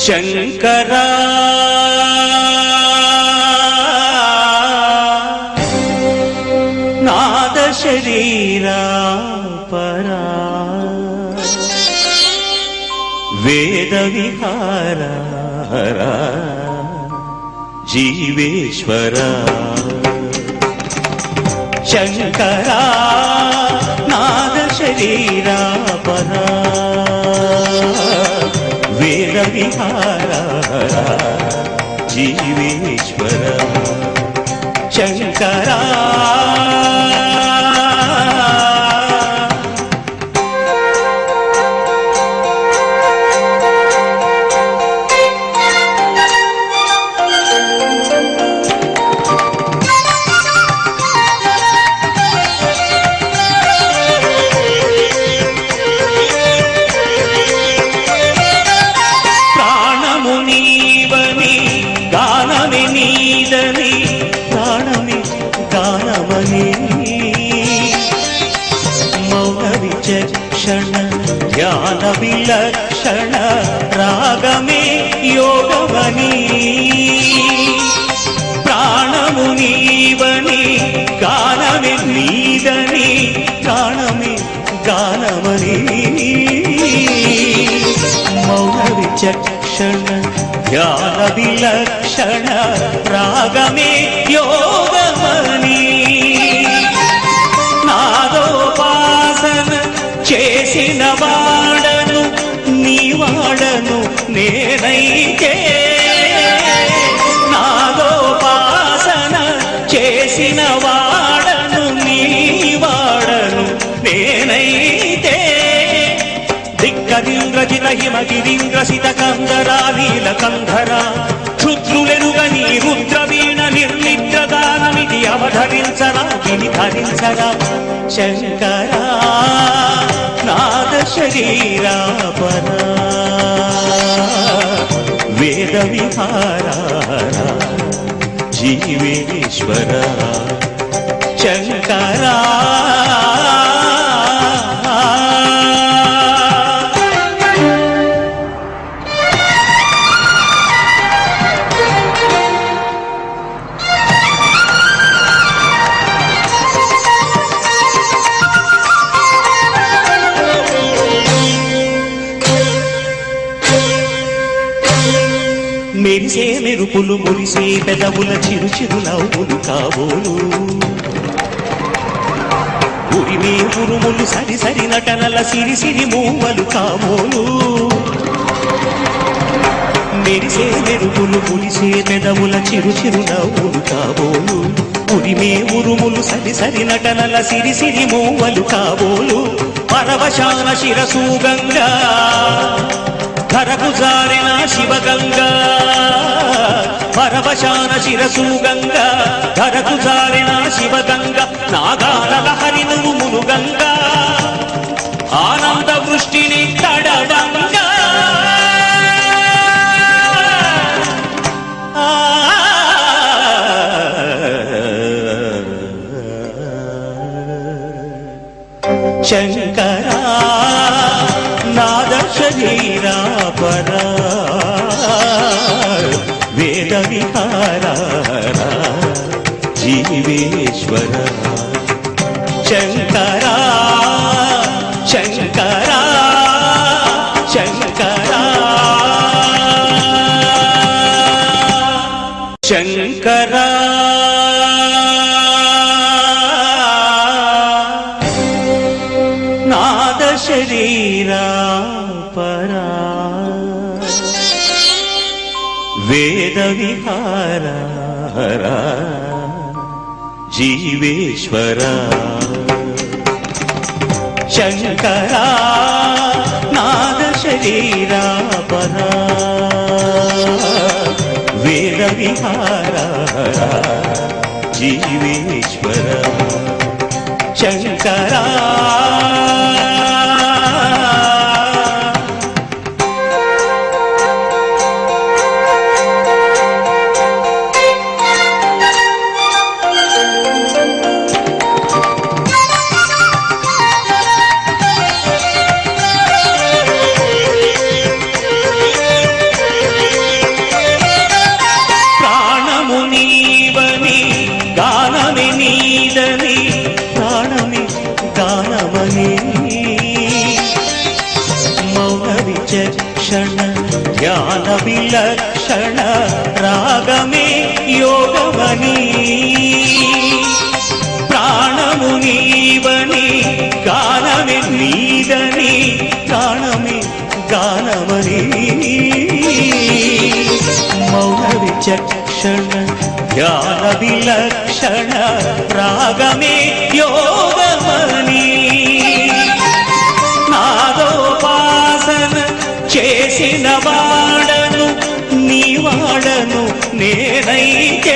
శంకరా నాద శరీరా పరా వేద విహార జీవేశ్వర శంకరా నాద శరీరా పరా వేద విహార జీవేశ్వర శంకరా ప్రాణము నీవని గానమి నీదని ప్రాణమి గానమని మౌన విచక్షణ ధ్యాన విలక్షణ రాగమే యోగమని ప్రాణము నీవని గానమి నీదని ప్రాణమి గానమని మౌన విచక్షణ ధ్యాన విలక్షణ రాగమే యోగమని నాదోపాసన చేసిన వాడను నీ వాడను నేనైతే నాదోపాసన చేసిన వాడను నీ వాడను నేనైతే దిక్కదింద్రజిత హిమగిరీంద్రసిత కందరాలీల కంధర క్షుద్రులెరుగని రుద్రవీణ నిర్లిద్రదానమిది అవధరించరా విని ధరించరా శంకరా నాద శరీరా పరా వేద విహార జీవేశ్వర శంకరా మెరిసే మెరుపులు మురిసే పెదవుల చిరు చిరు నవ్వులు కాబోలు ఉరిమే ఉరుములు సరి సరి నటనల సిరి సిరి మూవలు కాబోలు మెరిసే మెరుపులు మురిసే పెదవుల చిరు చిరు నవ్వులు కాబోలు ఉరిమే ఉరుములు సరి సరి నటనల సిరి సిరి మూవలు కాబోలు పరవశాన శిరసు గంగా ధరకు జారిన శివగంగా పరవశాన శిరసు గంగా ధరకు జారిన శివగంగ నాగాల లహరి నువ్వు మునుగంగా ఆనంద వృష్టిని తడవంగా శంకరా నాద శరీరా పరా వేద విహార జీవేశ్వర శంకరా శంకరా శంకరా శంకరా నాద శరీరా పరా వేద విహార జీవేశ్వర శంకరా నాద శరీరా పరా వేద విహార జీవేశ్వర శంకరా విచక్షణ ధ్యాన విలక్షణ రాగమే యోగమని ప్రాణము నీవని గానమే నీదని ప్రాణమే గానమని మౌన విచక్షణ ధ్యాన విలక్షణ రాగమే యోగమని నాదోపాసన చేసిన వాడను నీ వాడను నేనైతే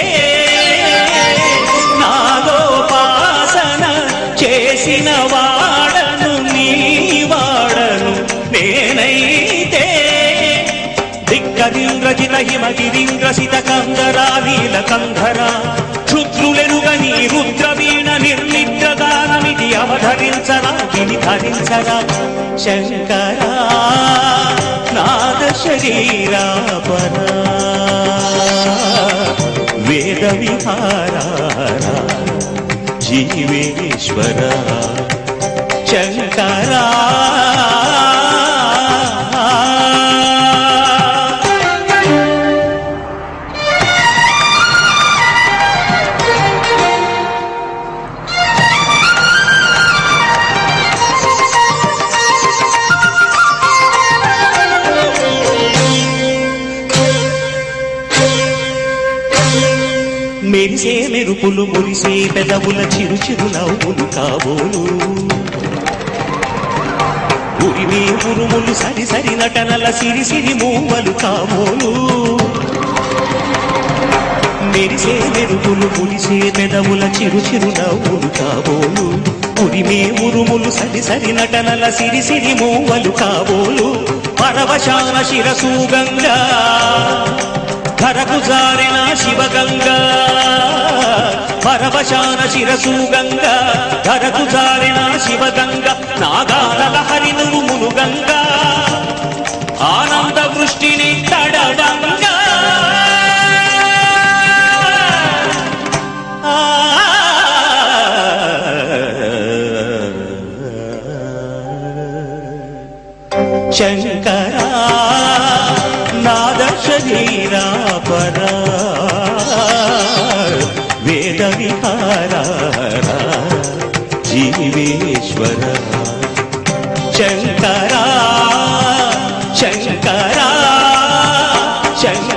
నాదోపాసన చేసిన వాడను నీ వాడను నేనైతే దిక్కదింద్రజిత హిమగిరింద్రసిత కందరా నీల కంధర క్షుద్రులెరుగని రుద్రవీణ నిర్మిత్ర దానమిది అవధరించరా విని ధరించరా శంకరా నాద శరీరా పరా వేద విహారా జీవేశ్వర శంకరా మెరిసే మెరుపులు మురిసే పెదవుల చిరు చిరు నవ్వులు కాబోలు ఉరిమే ఉరుములు సరి సరి నటనల సిరి సిరి మూవలు కాబోలు మెరిసే మెరుపులు మురిసే పెదవుల చిరు చిరు నవ్వులు కాబోలు ఉరిమే ఉరుములు సరి సరి నటనల సిరి సిరి మూవలు కాబోలు పరవశాన శిరసు గంగా ధరకు జారిన శివగంగా పరవశాన శిరసు గంగా ధరకు జారిన శివగంగా నాగాల హరి నురుములు గంగా ఆనంద వృష్టిని తడవంగా శంకరా నాద శరీరా పరా వేద విహారా జీవేశ్వర శంకరా శంకరా శంకర